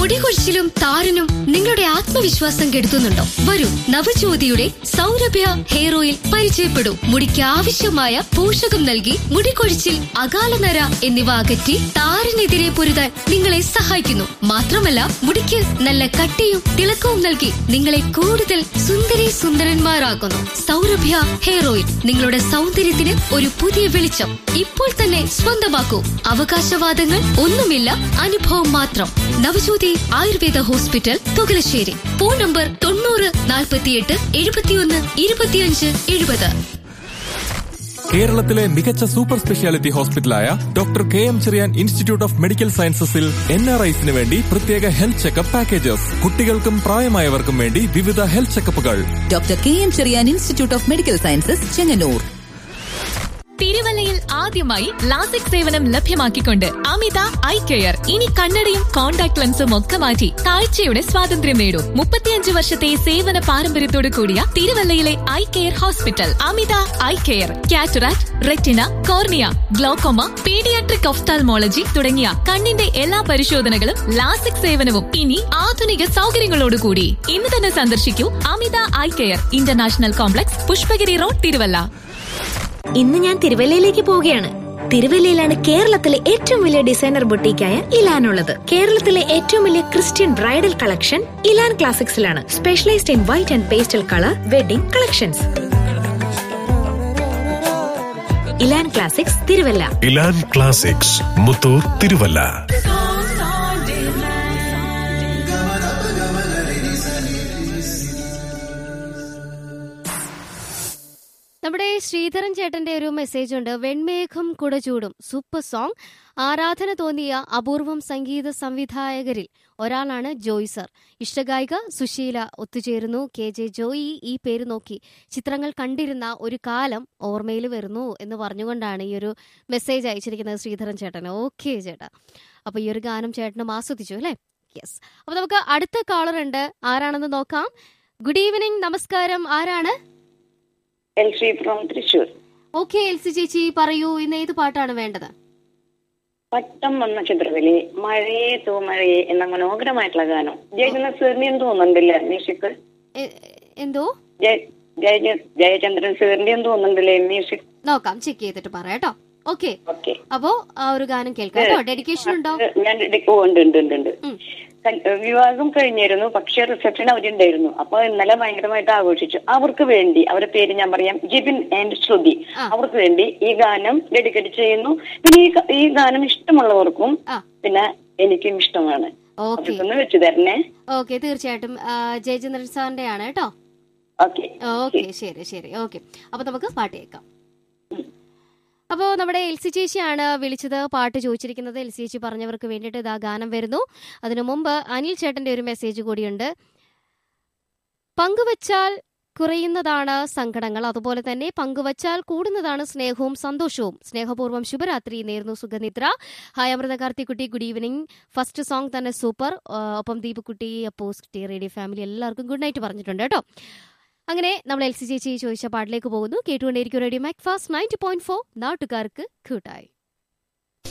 മുടികൊഴിച്ചിലും താരനും നിങ്ങളുടെ ആത്മവിശ്വാസം കെടുത്തുന്നുണ്ടോ വരൂ നവജ്യോതിയുടെ സൗരഭ്യ ഹെയർ ഓയിൽ പരിചയപ്പെടൂ മുടിക്ക് ആവശ്യമായ പോഷകം നൽകി മുടികൊഴിച്ചിൽ അകാലനര എന്നിവ അകറ്റി താരനെതിരെ പൊരുതാൻ നിങ്ങളെ സഹായിക്കുന്നു മാത്രമല്ല മുടിക്ക് നല്ല കട്ടിയും തിളക്കവും നൽകി നിങ്ങളെ കൂടുതൽ സുന്ദരി സുന്ദരന്മാരാക്കുന്നു സൗരഭ്യ ഹെയർ ഓയിൽ നിങ്ങളുടെ സൗന്ദര്യത്തിന് ഒരു പുതിയ വെളിച്ചം ഇപ്പോൾ തന്നെ സ്വന്തമാക്കൂ അവകാശവാദങ്ങൾ ഒന്നുമില്ല അനുഭവം മാത്രം Navajyothi Ayurveda hospital Thukalassery phone number തൊണ്ണൂറ് നാൽപ്പത്തിയെട്ട് എഴുപത്തിയൊന്ന് ഇരുപത്തിയഞ്ച് എഴുപത് കേരളത്തിലെ മികച്ച സൂപ്പർ സ്പെഷ്യാലിറ്റി ഹോസ്പിറ്റലായ doctor K M Cherian institute of medical സയൻസസിൽ എൻ ആർ ഐസിന് വേണ്ടി പ്രത്യേക ഹെൽത്ത് ചെക്കപ്പ് പാക്കേജസ് കുട്ടികൾക്കും പ്രായമായവർക്കും വേണ്ടി വിവിധ ഹെൽത്ത് ചെക്കപ്പുകൾ doctor K M Cherian institute of medical sciences Chengannur തിരുവല്ലയിൽ ആദ്യമായി ലാസിക് സേവനം ലഭ്യമാക്കിക്കൊണ്ട് അമിത ഐ കെയർ ഇനി കണ്ണടയും കോൺടാക്ട് ലെൻസും ഒക്കെ മാറ്റി കാഴ്ചയുടെ സ്വാതന്ത്ര്യം നേടൂ മുപ്പത്തിയഞ്ച് വർഷത്തെ സേവന പാരമ്പര്യത്തോടു കൂടിയ തിരുവല്ലയിലെ eye care hospital Amitha eye care cataract retina cornea glaucoma paediatric ophthalmology തുടങ്ങിയ കണ്ണിന്റെ എല്ലാ പരിശോധനകളും ലാസിക് സേവനവും ഇനി ആധുനിക സൗകര്യങ്ങളോടുകൂടി ഇന്ന് തന്നെ സന്ദർശിക്കൂ Amitha eye care international complex Pushpagiri road Thiruvalla ഇന്ന് ഞാൻ തിരുവല്ലയിലേക്ക് പോവുകയാണ് തിരുവല്ലയിലാണ് കേരളത്തിലെ ഏറ്റവും വലിയ ഡിസൈനർ ബൊട്ടീക്കായ ഇലാൻ ഉള്ളത് കേരളത്തിലെ ഏറ്റവും വലിയ ക്രിസ്ത്യൻ ബ്രൈഡൽ കളക്ഷൻ ഇലാൻ ക്ലാസിക്സിലാണ് specialised in white and pastel colour wedding collections Elan classics Thiruvalla Elan classics Muthoor Thiruvalla നമ്മുടെ ശ്രീധരൻ ചേട്ടന്റെ ഒരു മെസ്സേജ് ഉണ്ട് വെൺമേഘം കുടചൂടും സൂപ്പർ സോങ് ആരാധന തോന്നിയ അപൂർവം സംഗീത സംവിധായകരിൽ ഒരാളാണ് ജോയ് സർ ഇഷ്ടഗായിക സുശീല ഒത്തുചേരുന്നു കെ ജെ ജോയി ഈ പേര് നോക്കി ചിത്രങ്ങൾ കണ്ടിരുന്ന ഒരു കാലം ഓർമ്മയിൽ വരുന്നു എന്ന് പറഞ്ഞുകൊണ്ടാണ് ഈ ഒരു മെസ്സേജ് അയച്ചിരിക്കുന്നത് ശ്രീധരൻ ചേട്ടൻ ഓക്കെ ചേട്ടാ അപ്പൊ ഈ ഒരു ഗാനം ചേട്ടനും ആസ്വദിച്ചു അല്ലേ യെസ് അപ്പൊ നമുക്ക് അടുത്ത കാളർ ഉണ്ട് ആരാണെന്ന് നോക്കാം ഗുഡ് ഈവനിങ് നമസ്കാരം ആരാണ് L Sree from Thrissur okay Elsy ചേച്ചി പറയൂ ഇന്ന് ഏത് പാട്ടാണ് വേണ്ടത് പട്ടം വന്ന ചിത്രത്തിലെ മഴയെ തൂ മഴയെ എന്ന മനോഹരമായിട്ടുള്ള ഗാനം ജയചന്ദ്രൻ സാറിന് എന്ന് തോന്നുന്നുണ്ടല്ലേ മ്യൂസിക് എ- എന്തോ ജയ ജയ- ജയചന്ദ്രൻ സാറിന്റെ എന്ന് തോന്നുന്നുണ്ടല്ലേ മ്യൂസിക് നോക്കാം ചെക്ക് ചെയ്തിട്ട് പറയാം കേട്ടോ ഓക്കെ ഓക്കെ അപ്പോ ആ ഒരു ഗാനം കേൾക്കാം കേട്ടോ ഡെഡിക്കേഷൻ ഉണ്ടോ ഞാൻ ഡി- ഓ, ഉണ്ട് ഉണ്ട് ഉണ്ട് ഉണ്ട് ഉം. കൽ- വിവാഹം കഴിഞ്ഞിരുന്നു പക്ഷെ റിസപ്ഷൻ അവരുണ്ടായിരുന്നു അപ്പൊ ഇന്നലെ ഭയങ്കരമായിട്ട് ആഘോഷിച്ചു അവർക്ക് വേണ്ടി അവരുടെ പേര് ഞാൻ പറയാം ജിബിൻ ആൻഡ് ശ്രുതി ആ. അവർക്ക് വേണ്ടി ഈ ഗാനം ഡെഡിക്കേറ്റ് ചെയ്യുന്നു പിന്നെ ഈ ഗ- ഈ ഗാനം ഇഷ്ടമുള്ളവർക്കും ആ. പിന്നെ എനിക്കും ഇഷ്ടമാണ് ഓക്കെ അതൊന്ന് വെച്ച് തരണേ ഓക്കെ തീർച്ചയായിട്ടും ആ, ജയചന്ദ്രൻ സാറിന്റെ ആണ് കേട്ടോ ഓക്കെ ഓക്കെ ശരി ശരി ഓക്കെ അപ്പൊ നമുക്ക് പാട്ട് കേൾക്കാം അപ്പോൾ നമ്മുടെ എൽസി ചേച്ചിയാണ് വിളിച്ചത് പാട്ട് ചോദിച്ചിരിക്കുന്നത് എൽസി ചേച്ചി പറഞ്ഞവർക്ക് വേണ്ടിയിട്ട് ഇതാ ഗാനം വരുന്നു അതിനു മുമ്പ് അനിൽ ചേട്ടന്റെ ഒരു മെസ്സേജ് കൂടിയുണ്ട് പങ്കുവച്ചാൽ കുറയുന്നതാണ് സങ്കടങ്ങൾ അതുപോലെ തന്നെ പങ്കുവച്ചാൽ കൂടുന്നതാണ് സ്നേഹവും സന്തോഷവും സ്നേഹപൂർവ്വം ശുഭരാത്രി നേരുന്നു സുഖനിദ്ര hi Amritha Karthikkutty good evening first song തന്നെ സൂപ്പർ ആ, ഒപ്പം ദീപക്കുട്ടി അപ്പോസ് കുട്ടി റേഡിയോ ഫാമിലി എല്ലാവർക്കും ഗുഡ് നൈറ്റ് പറഞ്ഞിട്ടുണ്ട് കേട്ടോ അങ്ങനെ നമ്മൾ എൽ സി ചേച്ചി ചോദിച്ച പാട്ടിലേക്ക് പോകുന്നു കേട്ടുകൊണ്ടേയിരിക്കും radio mac fast ninety point four നാട്ടുകാർക്ക് കൂട്ടായി